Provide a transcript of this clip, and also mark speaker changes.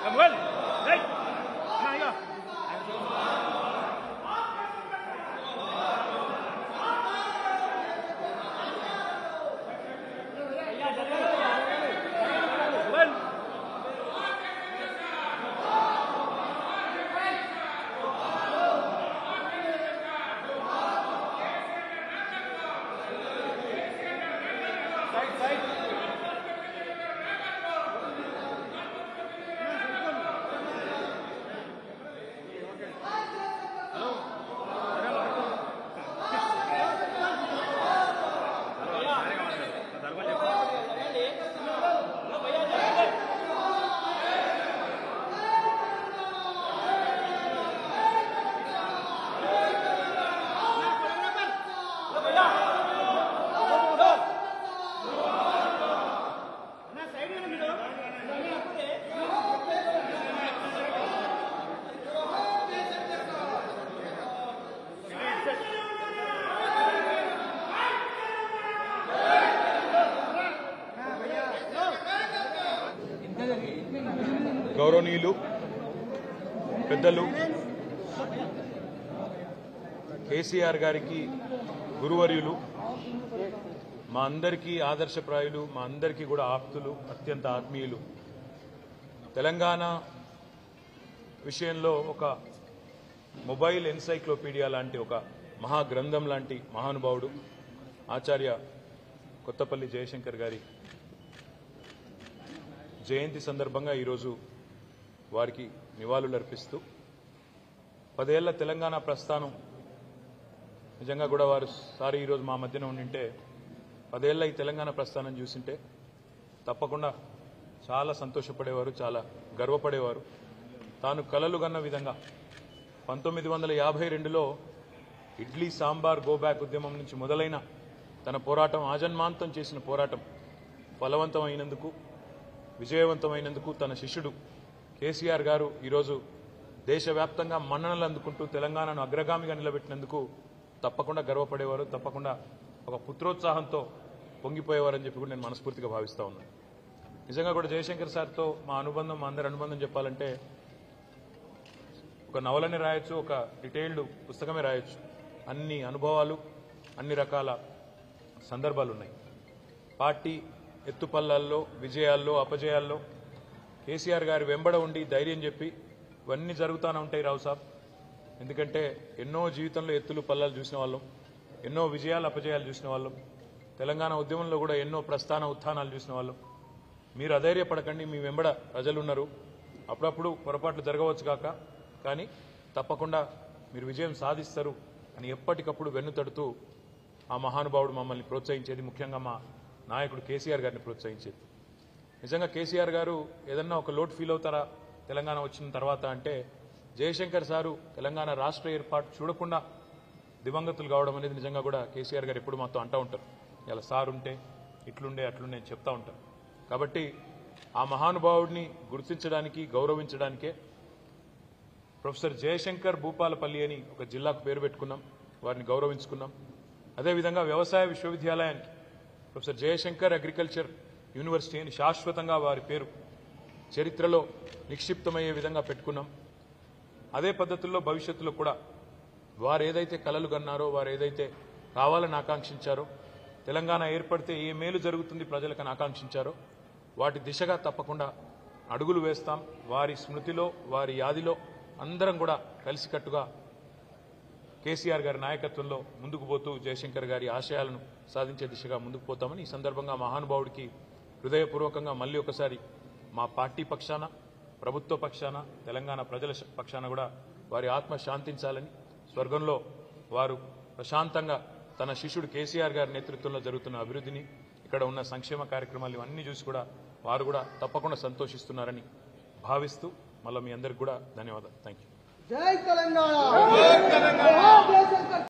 Speaker 1: Samuel, hey, అన్నా ఇగో. Samuel.
Speaker 2: గౌరవనీయులు పెద్దలు కేసీఆర్ గారికి గురువర్యులు మా అందరికీ ఆదర్శప్రాయులు మా అందరికీ కూడా ఆప్తులు అత్యంత ఆత్మీయులు తెలంగాణ విషయంలో ఒక మొబైల్ ఎన్సైక్లోపీడియా లాంటి ఒక మహాగ్రంథం లాంటి మహానుభావుడు ఆచార్య కొత్తపల్లి జయశంకర్ గారి జయంతి సందర్భంగా ఈరోజు వారికి నివాళులర్పిస్తూ పదేళ్ల తెలంగాణ ప్రస్థానం నిజంగా కూడా వారు సారి ఈరోజు మా మధ్యన ఉండింటే పదేళ్ల ఈ తెలంగాణ ప్రస్థానం చూసింటే తప్పకుండా చాలా సంతోషపడేవారు చాలా గర్వపడేవారు తాను కలలు గన్న విధంగా పంతొమ్మిది వందల యాభై రెండులో ఇడ్లీ సాంబార్ గోబ్యాక్ ఉద్యమం నుంచి మొదలైన తన పోరాటం ఆజన్మాంతం చేసిన పోరాటం ఫలవంతమైనందుకు విజయవంతమైనందుకు తన శిష్యుడు కేసీఆర్ గారు ఈరోజు దేశవ్యాప్తంగా మన్ననలు అందుకుంటూ తెలంగాణను అగ్రగామిగా నిలబెట్టినందుకు తప్పకుండా గర్వపడేవారు తప్పకుండా ఒక పుత్రోత్సాహంతో పొంగిపోయేవారని చెప్పి కూడా నేను మనస్ఫూర్తిగా భావిస్తా ఉన్నాను నిజంగా కూడా జయశంకర్ సార్తో మా అనుబంధం మా అందరి అనుబంధం చెప్పాలంటే ఒక నవలని రాయొచ్చు ఒక డీటెయిల్డ్ పుస్తకమే రాయొచ్చు అన్ని అనుభవాలు అన్ని రకాల సందర్భాలు ఉన్నాయి పార్టీ ఎత్తుపల్లాల్లో విజయాల్లో అపజయాల్లో కేసీఆర్ గారి వెంబడ ఉండి ధైర్యం చెప్పి ఇవన్నీ జరుగుతూనే ఉంటాయి రావు సాబ్ ఎందుకంటే ఎన్నో జీవితంలో ఎత్తులు పల్లాలు చూసిన వాళ్ళం ఎన్నో విజయాలు అపజయాలు చూసిన వాళ్ళం తెలంగాణ ఉద్యమంలో కూడా ఎన్నో ప్రస్థాన ఉత్థానాలు చూసిన వాళ్ళం మీరు అధైర్యపడకండి మీ వెంబడ ప్రజలు ఉన్నారు అప్పుడప్పుడు పొరపాట్లు జరగవచ్చు కాక కానీ తప్పకుండా మీరు విజయం సాధిస్తారు అని ఎప్పటికప్పుడు వెన్నుతడుతూ ఆ మహానుభావుడు మమ్మల్ని ప్రోత్సహించేది ముఖ్యంగా మా నాయకుడు కేసీఆర్ గారిని ప్రోత్సహించేది నిజంగా కేసీఆర్ గారు ఏదన్నా ఒక లోటు ఫీల్ అవుతారా తెలంగాణ వచ్చిన తర్వాత అంటే జయశంకర్ సారు తెలంగాణ రాష్ట్ర ఏర్పాటు చూడకుండా దివంగతులు కావడం అనేది నిజంగా కూడా కేసీఆర్ గారు ఎప్పుడు మాతో అంటూ ఉంటారు ఇలా సార్ ఉంటే ఇట్లుండే అట్లుండే అని చెప్తా ఉంటారు కాబట్టి ఆ మహానుభావుడిని గుర్తించడానికి గౌరవించడానికే ప్రొఫెసర్ జయశంకర్ భూపాలపల్లి అని ఒక జిల్లాకు పేరు పెట్టుకున్నాం వారిని గౌరవించుకున్నాం అదేవిధంగా వ్యవసాయ విశ్వవిద్యాలయానికి ప్రొఫెసర్ జయశంకర్ అగ్రికల్చర్ యూనివర్సిటీ అని శాశ్వతంగా వారి పేరు చరిత్రలో నిక్షిప్తమయ్యే విధంగా పెట్టుకున్నాం అదే పద్ధతుల్లో భవిష్యత్తులో కూడా వారు ఏదైతే కలలు కన్నారో వారు ఏదైతే కావాలని ఆకాంక్షించారో తెలంగాణ ఏర్పడితే ఏ మేలు జరుగుతుంది ప్రజలకని ఆకాంక్షించారో వాటి దిశగా తప్పకుండా అడుగులు వేస్తాం వారి స్మృతిలో వారి యాదిలో అందరం కూడా కలిసికట్టుగా కేసీఆర్ గారి నాయకత్వంలో ముందుకు పోతూ జయశంకర్ గారి ఆశయాలను సాధించే దిశగా ముందుకు పోతామని ఈ సందర్భంగా మహానుభావుడికి హృదయపూర్వకంగా మళ్ళీ ఒకసారి మా పార్టీ పక్షాన ప్రభుత్వ పక్షాన తెలంగాణ ప్రజల శ- పక్షాన కూడా వారి ఆత్మ శాంతించాలని స్వర్గంలో వారు ప్రశాంతంగా తన శిష్యుడు కేసీఆర్ గారి నేతృత్వంలో జరుగుతున్న అభివృద్ధిని ఇక్కడ ఉన్న సంక్షేమ కార్యక్రమాలు ఇవన్నీ చూసి కూడా వారు కూడా తప్పకుండా సంతోషిస్తున్నారని భావిస్తూ మళ్ళీ మీ అందరికి కూడా ధన్యవాదాలు థ్యాంక్ యూ
Speaker 3: జై తెలంగాణ జై తెలంగాణ